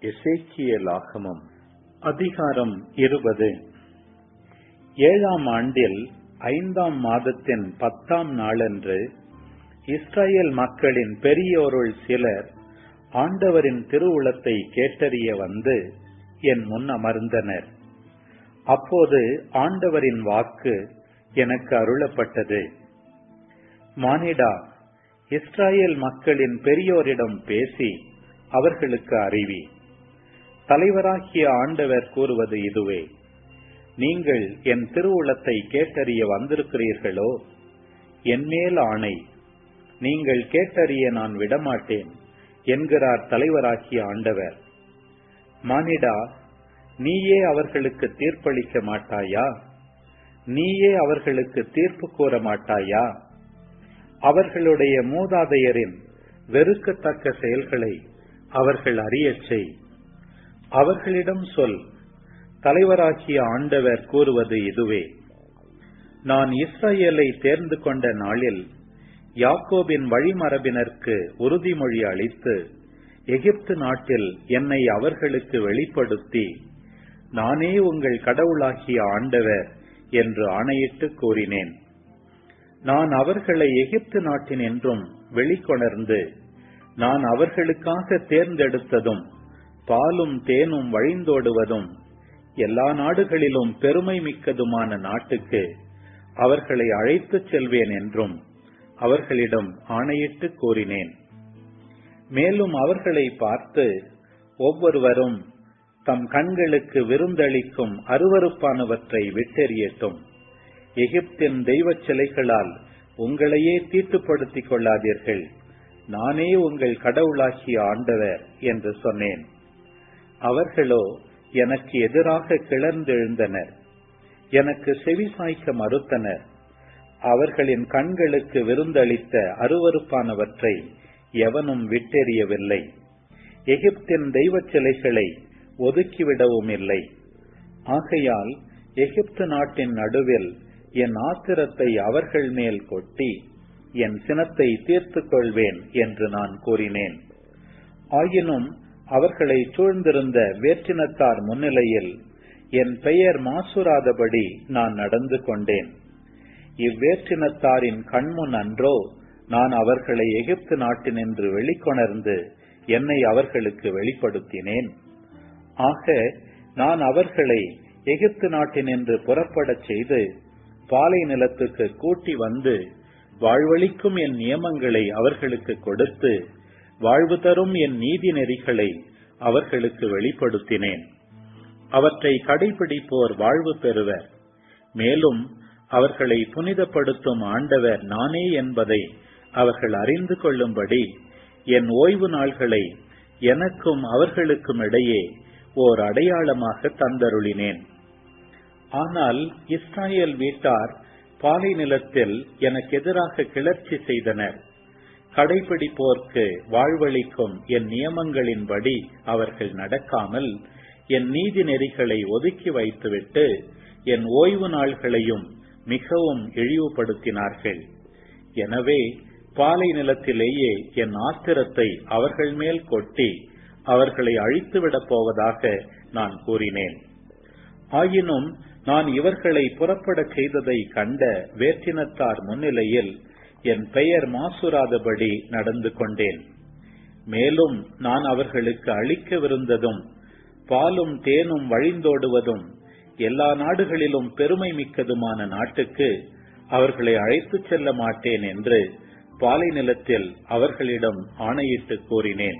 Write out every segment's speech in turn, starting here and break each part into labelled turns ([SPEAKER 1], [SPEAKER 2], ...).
[SPEAKER 1] எசேக்கியலாகமம் அதிகாரம் இருபது ஏழாம் ஆண்டில் ஐந்தாம் மாதத்தின் பத்தாம் நாளன்று இஸ்ரேல் மக்களின் பெரியோருள் சிலர் ஆண்டவரின் திருவுளத்தை கேட்டறிய வந்து என் முன் அமர்ந்தனர் அப்போது ஆண்டவரின் வாக்கு எனக்கு அருளப்பட்டது மானிடா இஸ்ராயேல் மக்களின் பெரியோரிடம் பேசி அவர்களுக்கு அறிவி தலைவராகிய ஆண்டவர் கூறுவது இதுவே நீங்கள் என் திருவுளத்தை கேட்டறிய வந்திருக்கிறீர்களோ என்மேல் ஆணை நீங்கள் கேட்டறிய நான் விடமாட்டேன் என்கிறார் தலைவராகிய ஆண்டவர் மானிடா நீயே அவர்களுக்கு தீர்ப்பளிக்க மாட்டாயா நீயே அவர்களுக்கு தீர்ப்பு கூற மாட்டாயா அவர்களுடைய மூதாதையரின் வெறுக்கத்தக்க செயல்களை அவர்கள் அறியச் செய் அவர்களிடம் சொல் தலைவராகிய ஆண்டவர் கூறுவது இதுவே நான் இஸ்ரேலை தேர்ந்து கொண்ட நாளில் யாக்கோபின் வழிமரபினருக்கு உறுதிமொழி அளித்து எகிப்து நாட்டில் என்னை அவர்களுக்கு வெளிப்படுத்தி நானே உங்கள் கடவுளாகிய ஆண்டவர் என்று ஆணையிட்டு கூறினேன் நான் அவர்களை எகிப்து நாட்டின் என்றும் வெளிக்கொணர்ந்து நான் அவர்களுக்காக தேர்ந்தெடுத்ததும் பாலும் தேனும் வழிந்தோடுவதும் எல்லா நாடுகளிலும் பெருமை மிக்கதுமான நாட்டுக்கு அவர்களை அழைத்துச் செல்வேன் என்றும் அவர்களிடம் ஆணையிட்டு கூறினேன் மேலும் அவர்களை பார்த்து ஒவ்வொருவரும் தம் கண்களுக்கு விருந்தளிக்கும் அருவறுப்பானவற்றை விட்டெறியட்டும் எகிப்தின் தெய்வச் சிலைகளால் உங்களையே தீட்டுப்படுத்திக் கொள்ளாதீர்கள் நானே உங்கள் கடவுளாகிய ஆண்டவர் என்று சொன்னேன் அவர்களோ எனக்கு எதிராக கிளர்ந்தெழுந்தனர் எனக்கு செவி சாய்க்க மறுத்தனர் அவர்களின் கண்களுக்கு விருந்தளித்த அருவறுப்பானவற்றை எவனும் விட்டெறியவில்லை எகிப்தின் தெய்வச் சிலைகளை ஒதுக்கிவிடவும் இல்லை ஆகையால் எகிப்து நாட்டின் நடுவில் என் ஆத்திரத்தை அவர்கள் மேல் கொட்டி என் சினத்தை தீர்த்துக் கொள்வேன் என்று நான் கூறினேன் ஆயினும் அவர்களை சூழ்ந்திருந்த வேற்றினத்தார் முன்னிலையில் என் பெயர் மாசுராதபடி நான் நடந்து கொண்டேன் இவ்வேற்றினத்தாரின் கண்முன் அன்றோ நான் அவர்களை எகிப்து நாட்டினின்று வெளிக்கொணர்ந்து என்னை அவர்களுக்கு வெளிப்படுத்தினேன் ஆக நான் அவர்களை எகிப்து நாட்டினின்று புறப்படச் செய்து பாலை நிலத்துக்கு கூட்டி வந்து வாழ்வழிக்கும் என் நியமங்களை அவர்களுக்கு கொடுத்து வாழ்வு தரும் என் நீதி நெறிகளை அவர்களுக்கு வெளிப்படுத்தினேன் அவற்றை கடைபிடிப்போர் வாழ்வு பெறுவர் மேலும் அவர்களை புனிதப்படுத்தும் ஆண்டவர் நானே என்பதை அவர்கள் அறிந்து கொள்ளும்படி என் ஓய்வு நாள்களை எனக்கும் அவர்களுக்கும் இடையே ஓர் அடையாளமாக தந்தருளினேன் ஆனால் இஸ்ராயேல் வீட்டார் பாலை நிலத்தில் எனக்கு எதிராக கிளர்ச்சி செய்தனர் கடைபிடிப்போர்க்கு வாழ்வளிக்கும் என் நியமங்களின்படி அவர்கள் நடக்காமல் என் நீதி நெறிகளை ஒதுக்கி வைத்துவிட்டு என் ஓய்வு நாள்களையும் மிகவும் இழிவுபடுத்தினார்கள் எனவே பாலை நிலத்திலேயே என் ஆத்திரத்தை அவர்கள் மேல் கொட்டி அவர்களை அழித்துவிடப் போவதாக நான் கூறினேன் ஆயினும் நான் இவர்களை புறப்படச் செய்ததை கண்ட வேற்றினத்தார் முன்னிலையில் என் பெயர் மாசுராதபடி நடந்து கொண்டேன் மேலும் நான் அவர்களுக்கு அளிக்கவிருந்ததும் பாலும் தேனும் வழிந்தோடுவதும் எல்லா நாடுகளிலும் பெருமை மிக்கதுமான நாட்டுக்கு அவர்களை அழைத்துச் செல்ல மாட்டேன் என்று பாலை நிலத்தில் அவர்களிடம் ஆணையிட்டு கூறினேன்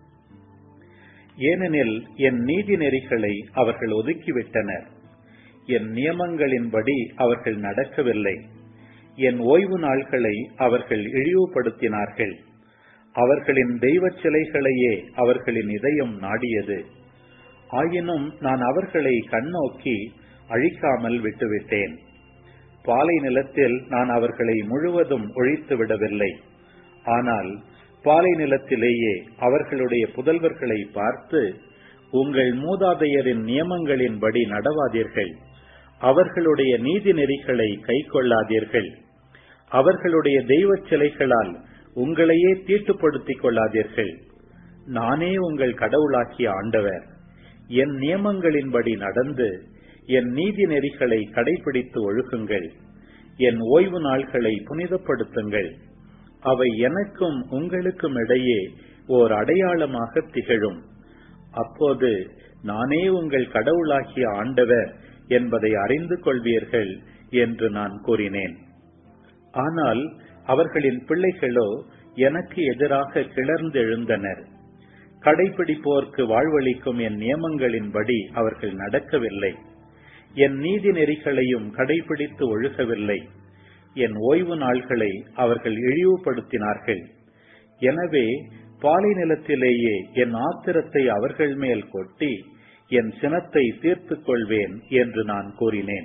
[SPEAKER 1] ஏனெனில் என் நீதி நெறிகளை அவர்கள் ஒதுக்கிவிட்டனர் என் நியமங்களின்படி அவர்கள் நடக்கவில்லை என் ஓய்வு நாள்களை அவர்கள் இழிவுபடுத்தினார்கள் அவர்களின் தெய்வச் சிலைகளையே அவர்களின் இதயம் நாடியது ஆயினும் நான் அவர்களை கண்ணோக்கி அழிக்காமல் விட்டுவிட்டேன் பாலை நிலத்தில் நான் அவர்களை முழுவதும் ஒழித்து விடவில்லை ஆனால் பாலை நிலத்திலேயே அவர்களுடைய புதல்வர்களை பார்த்து உங்கள் மூதாதையரின் நியமங்களின்படி நடவாதீர்கள் அவர்களுடைய நீதி நெறிகளை கை கொள்ளாதீர்கள் அவர்களுடைய தெய்வச் சிலைகளால் உங்களையே தீட்டுப்படுத்திக் கொள்ளாதீர்கள் நானே உங்கள் கடவுளாகிய ஆண்டவர் என் நியமங்களின்படி நடந்து என் நீதி நெறிகளை கடைபிடித்து ஒழுகுங்கள் என் ஓய்வு நாள்களை புனிதப்படுத்துங்கள் அவை எனக்கும் உங்களுக்கும் இடையே ஓர் அடையாளமாக திகழும் அப்போது நானே உங்கள் கடவுளாகிய ஆண்டவர் என்பதை அறிந்து கொள்வீர்கள் என்று நான் கூறினேன் ஆனால் அவர்களின் பிள்ளைகளோ எனக்கு எதிராக கிளர்ந்தெழுந்தனர் கடைபிடிப்போர்க்கு வாழ்வளிக்கும் என் நியமங்களின்படி அவர்கள் நடக்கவில்லை என் நீதி நெறிகளையும் கடைபிடித்து ஒழுகவில்லை என் ஓய்வு நாள்களை அவர்கள் இழிவுபடுத்தினார்கள் எனவே பாலை நிலத்திலேயே என் ஆத்திரத்தை அவர்கள் மேல் கொட்டி என் சினத்தை தீர்த்துக் கொள்வேன் என்று நான் கூறினேன்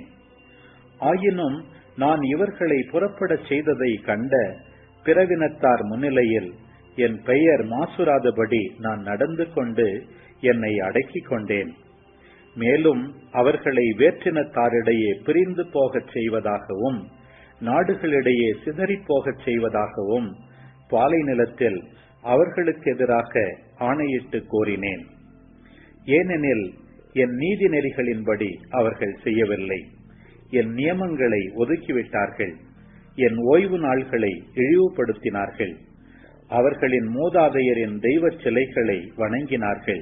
[SPEAKER 1] ஆயினும் நான் இவர்களை புறப்படச் செய்ததை கண்ட பிறவினத்தார் முன்னிலையில் என் பெயர் மாசுராதபடி நான் நடந்து கொண்டு என்னை அடக்கிக் கொண்டேன் மேலும் அவர்களை வேற்றினத்தாரிடையே பிரிந்து போகச் செய்வதாகவும் நாடுகளிடையே சிதறிப் போகச் செய்வதாகவும் பாலை நிலத்தில் அவர்களுக்கு எதிராக ஆணையிட்டு கோரினேன் ஏனெனில் என் நீதி நெறிகளின்படி அவர்கள் செய்யவில்லை என் நியமங்களை ஒதுக்கிவிட்டார்கள் என் ஓய்வு நாள்களை இழிவுபடுத்தினார்கள் அவர்களின் மூதாதையரின் தெய்வ சிலைகளை வணங்கினார்கள்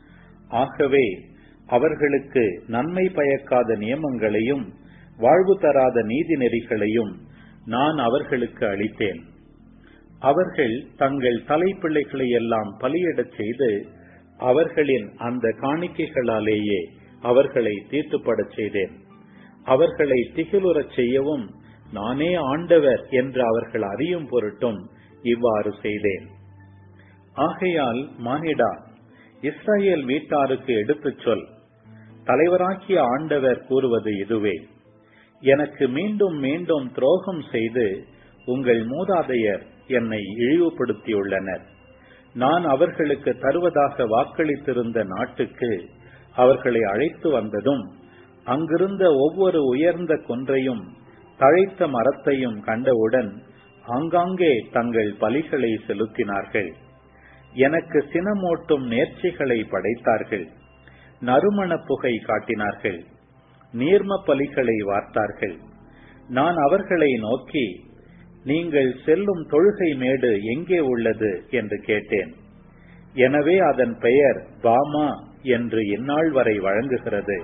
[SPEAKER 1] ஆகவே அவர்களுக்கு நன்மை பயக்காத நியமங்களையும் வாழ்வு தராத நீதி நெறிகளையும் நான் அவர்களுக்கு அளித்தேன் அவர்கள் தங்கள் தலைப்பிள்ளைகளை எல்லாம் பலியிடச் செய்து அவர்களின் அந்த காணிக்கைகளாலேயே அவர்களை தீட்டுப்படச் செய்தேன் அவர்களை திகிலுறச் செய்யவும் நானே ஆண்டவர் என்று அவர்கள் அறியும் பொருட்டும் இவ்வாறு செய்தேன் ஆகையால் மானிடா இஸ்ரேல் வீட்டாருக்கு எடுத்துச் சொல் தலைவராகிய ஆண்டவர் கூறுவது இதுவே எனக்கு மீண்டும் மீண்டும் துரோகம் செய்து உங்கள் மூதாதையர் என்னை இழிவுபடுத்தியுள்ளனர் நான் அவர்களுக்கு தருவதாக வாக்களித்திருந்த நாட்டுக்கு அவர்களை அழைத்து வந்ததும் அங்கிருந்த ஒவ்வொரு உயர்ந்த குன்றையும் தழைத்த மரத்தையும் கண்டவுடன் ஆங்காங்கே தங்கள் பலிகளை செலுத்தினார்கள் எனக்கு சினமூட்டும் நேர்ச்சிகளை படைத்தார்கள் நறுமண புகை காட்டினார்கள் நீர்ம பலிகளை வார்த்தார்கள் நான் அவர்களை நோக்கி நீங்கள் செல்லும் தொழுகை மேடு எங்கே உள்ளது என்று கேட்டேன் எனவே அதன் பெயர் பாமா என்று இந்நாள் வரை வழங்குகிறது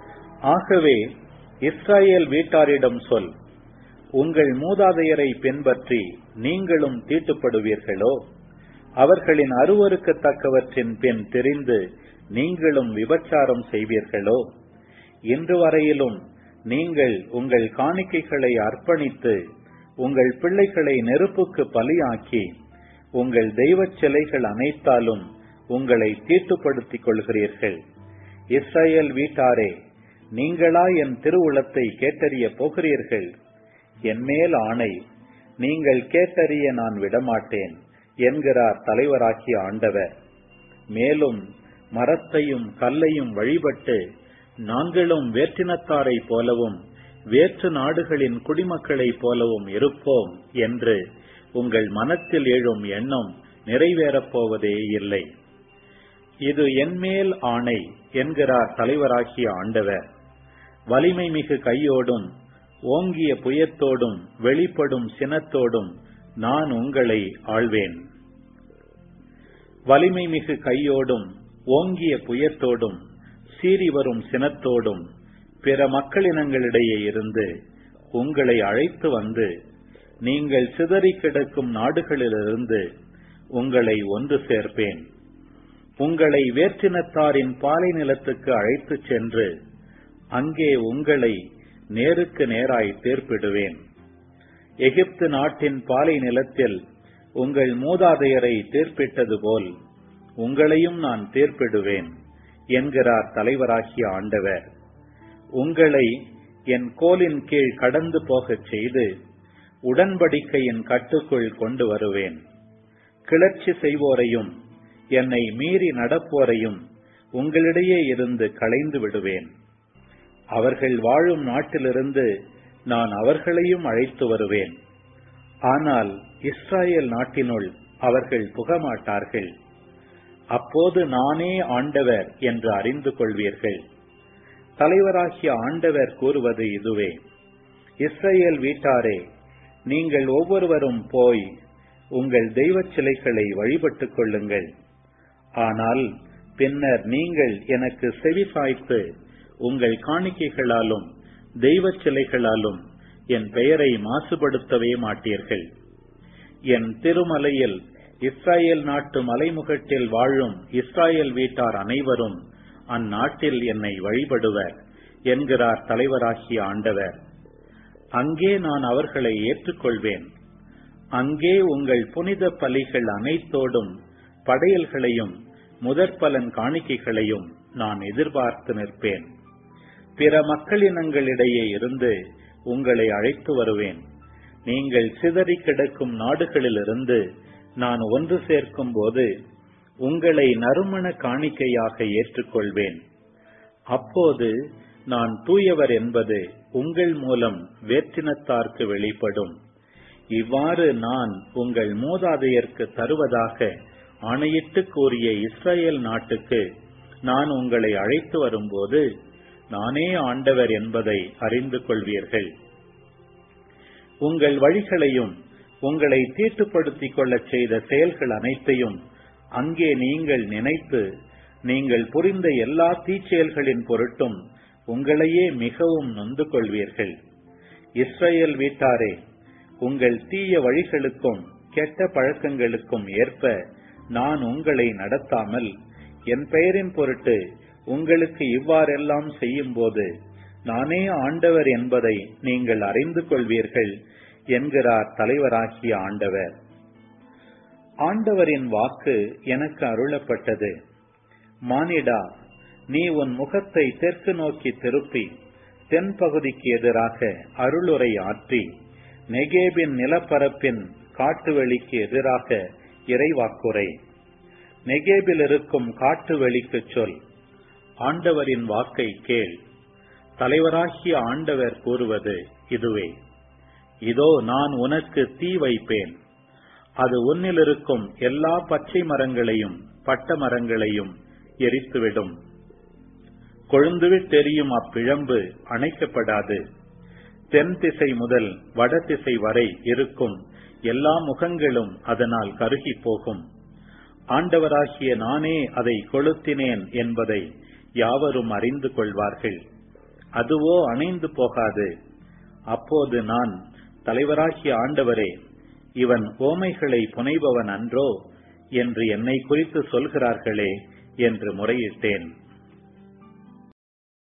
[SPEAKER 1] ஆகவே இஸ்ராயேல் வீட்டாரிடம் சொல் உங்கள் மூதாதையரை பின்பற்றி நீங்களும் தீட்டுப்படுவீர்களோ அவர்களின் அருவருக்கத்தக்கவற்றின் பின் தெரிந்து நீங்களும் விபச்சாரம் செய்வீர்களோ இன்று வரையிலும் நீங்கள் உங்கள் காணிக்கைகளை அர்ப்பணித்து உங்கள் பிள்ளைகளை நெருப்புக்கு பலியாக்கி உங்கள் தெய்வச் சிலைகள் அனைத்தாலும் உங்களை தீட்டுப்படுத்திக் கொள்கிறீர்கள் இஸ்ரேல் வீட்டாரே நீங்களா என் திருவுளத்தை கேட்டறிய போகிறீர்கள் என் மேல் ஆணை நீங்கள் கேட்டறிய நான் விடமாட்டேன் என்கிறார் தலைவராகிய ஆண்டவர் மேலும் மரத்தையும் கல்லையும் வழிபட்டு நாங்களும் வேற்றினத்தாரைப் போலவும் வேற்று நாடுகளின் குடிமக்களைப் போலவும் இருப்போம் என்று உங்கள் மனத்தில் எழும் எண்ணம் நிறைவேறப் போவதே இல்லை இது என்மேல் ஆணை என்கிறார் தலைவராகிய ஆண்டவர் வலிமை மிகு கையோடும் ஓங்கிய புயத்தோடும் வெளிப்படும் சினத்தோடும் நான் உங்களை ஆள்வேன் வலிமை மிகு கையோடும் ஓங்கிய புயத்தோடும் சீறி வரும் சினத்தோடும் பிற மக்களினங்களிடையே இருந்து உங்களை அழைத்து வந்து நீங்கள் சிதறி கிடக்கும் நாடுகளிலிருந்து உங்களை ஒன்று சேர்ப்பேன் உங்களை வேற்றினத்தாரின் பாலை நிலத்துக்கு அழைத்துச் சென்று அங்கே உங்களை நேருக்கு நேராய் தீர்ப்பிடுவேன் எகிப்து நாட்டின் பாலை நிலத்தில் உங்கள் மூதாதையரை தீர்ப்பிட்டது போல் உங்களையும் நான் தீர்ப்பிடுவேன் என்கிறார் தலைவராகிய ஆண்டவர் உங்களை என் கோலின் கீழ் கடந்து போகச் செய்து உடன்படிக்கையின் கட்டுக்குள் கொண்டு வருவேன் கிளர்ச்சி செய்வோரையும் என்னை மீறி நடப்போரையும் உங்களிடையே இருந்து களைந்து விடுவேன் அவர்கள் வாழும் நாட்டிலிருந்து நான் அவர்களையும் அழைத்து வருவேன் ஆனால் இஸ்ராயேல் நாட்டினுள் அவர்கள் புகமாட்டார்கள் அப்போது நானே ஆண்டவர் என்று அறிந்து கொள்வீர்கள் தலைவராகிய ஆண்டவர் கூறுவது இதுவே இஸ்ரேல் வீட்டாரே நீங்கள் ஒவ்வொருவரும் போய் உங்கள் தெய்வ சிலைகளை வழிபட்டுக் கொள்ளுங்கள் ஆனால் பின்னர் நீங்கள் எனக்கு செவி சாய்த்து உங்கள் காணிக்கைகளாலும் தெய்வ சிலைகளாலும் என் பெயரை மாசுபடுத்தவே மாட்டீர்கள் என் திருமலையில் இஸ்ராயேல் நாட்டு மலைமுகட்டில் வாழும் இஸ்ராயேல் வீட்டார் அனைவரும் அந்நாட்டில் என்னை வழிபடுவர் என்கிறார் தலைவராகிய ஆண்டவர் அங்கே நான் அவர்களை ஏற்றுக்கொள்வேன் அங்கே உங்கள் புனித பலிகள் அனைத்தோடும் படையல்களையும் முதற்பலன் காணிக்கைகளையும் நான் எதிர்பார்த்து நிற்பேன் பிற மக்களினங்களிடையே இருந்து உங்களை அழைத்து வருவேன் நீங்கள் சிதறி கிடக்கும் நாடுகளிலிருந்து நான் ஒன்று சேர்க்கும் போது உங்களை நறுமண காணிக்கையாக ஏற்றுக்கொள்வேன் அப்போது நான் தூயவர் என்பது உங்கள் மூலம் வேற்றினத்தார்க்கு வெளிப்படும் இவ்வாறு நான் உங்கள் மூதாதையர்க்கு தருவதாக ஆணையிட்டு கூறிய இஸ்ரேல் நாட்டுக்கு நான் உங்களை அழைத்து வரும்போது நானே ஆண்டவர் என்பதை அறிந்து கொள்வீர்கள் உங்கள் வழிகளையும் உங்களை தீட்டுப்படுத்திக் கொள்ளச் செய்த செயல்கள் அனைத்தையும் அங்கே நீங்கள் நினைத்து நீங்கள் புரிந்த எல்லா தீச்செயல்களின் பொருட்டும் உங்களையே மிகவும் நொந்து கொள்வீர்கள் இஸ்ரேல் வீட்டாரே உங்கள் தீய வழிகளுக்கும் கெட்ட பழக்கங்களுக்கும் ஏற்ப நான் உங்களை நடத்தாமல் என் பெயரின் பொருட்டு உங்களுக்கு இவ்வாறெல்லாம் செய்யும் போது நானே ஆண்டவர் என்பதை நீங்கள் அறிந்து கொள்வீர்கள் என்கிறார் தலைவராகிய ஆண்டவர் ஆண்டவரின் வாக்கு எனக்கு அருளப்பட்டது மானிடா நீ உன் முகத்தை தெற்கு நோக்கி திருப்பி தென்பகுதிக்கு எதிராக அருளுரை ஆற்றி நெகேபின் நிலப்பரப்பின் காட்டுவெளிக்கு எதிராக இறைவாக்குரை நெகேபில் இருக்கும் காட்டுவெளிக்கு சொல் ஆண்டவரின் வாக்கை கேள் தலைவராகிய ஆண்டவர் கூறுவது இதுவே இதோ நான் உனக்கு தீ வைப்பேன் அது உன்னில் இருக்கும் எல்லா பச்சை மரங்களையும் பட்ட மரங்களையும் எரித்துவிடும் கொழுந்துவிட்டெரியும் அப்பிழம்பு அணைக்கப்படாது தென் திசை முதல் வட திசை வரை இருக்கும் எல்லா முகங்களும் அதனால் கருகி போகும் ஆண்டவராகிய நானே அதை கொளுத்தினேன் என்பதை யாவரும் அறிந்து கொள்வார்கள் அதுவோ அணைந்து போகாது அப்போது நான் தலைவராகிய ஆண்டவரே இவன் ஓமைகளை புனைபவன் அன்றோ என்று என்னை குறித்து சொல்கிறார்களே என்று முறையிட்டேன்